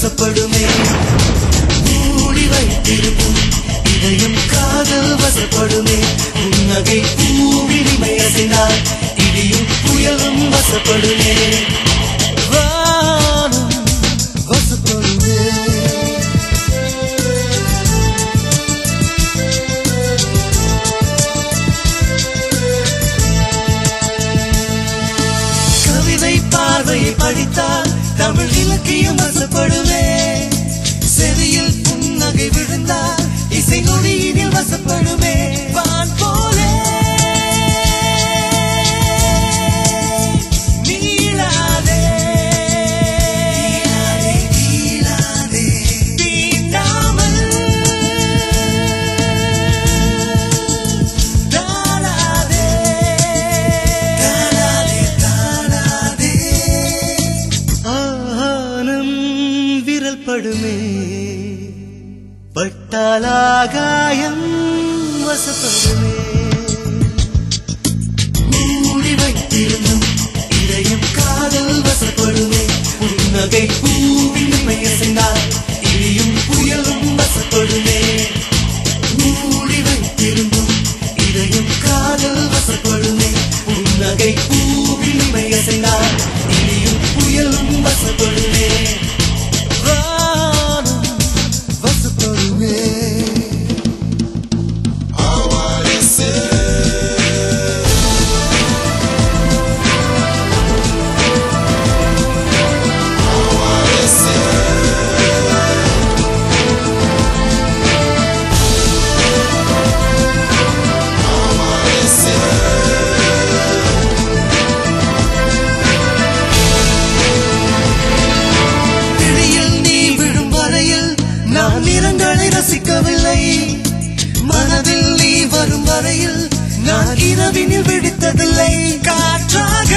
வசப்படுமே மூடி வைத்திருக்கும் இதயம் காதல் வசப்படுமே புன்னகை பூவினிமை அசைந்தால் இடியும் புயலும் வசப்படுமே வானம் வசப்படுமே கவிதை பார்வையை படித்தால் தமிழ் இலக்கியம் வசப்படுவே செவியில் புன்னகை விழுந்தால் இசை நொடியினில் வசப்படுமே வான் போலே நீளாதே நீளாதே தீண்டாமல் தாழாதே தாழாதே தாழாதே ஆனம் விரல் படுமே பட்டாலாகாயம் வசப்படுமே மூடி வைத்திருந்தும் இதயம் காதல் வசப்படுமே புன்னகை பூவின் மையசைந்தால் இடியும் புயலும் வசப்படுமே மூடி வைத்திருந்தும் இதயம் காதல் வசப்படுமே புன்னகை பூவின் மையசைந்தால் இடியும் புயலும் வசப்படுமே வானம் வசப்படுமே விழியில் நீ விழும் வரையில் நான் நிறங்களை ரசிக்கவில்லை மனதில் நீ வரும் வரையில் நான் இரவினில் விழித்ததில்லை காற்றாக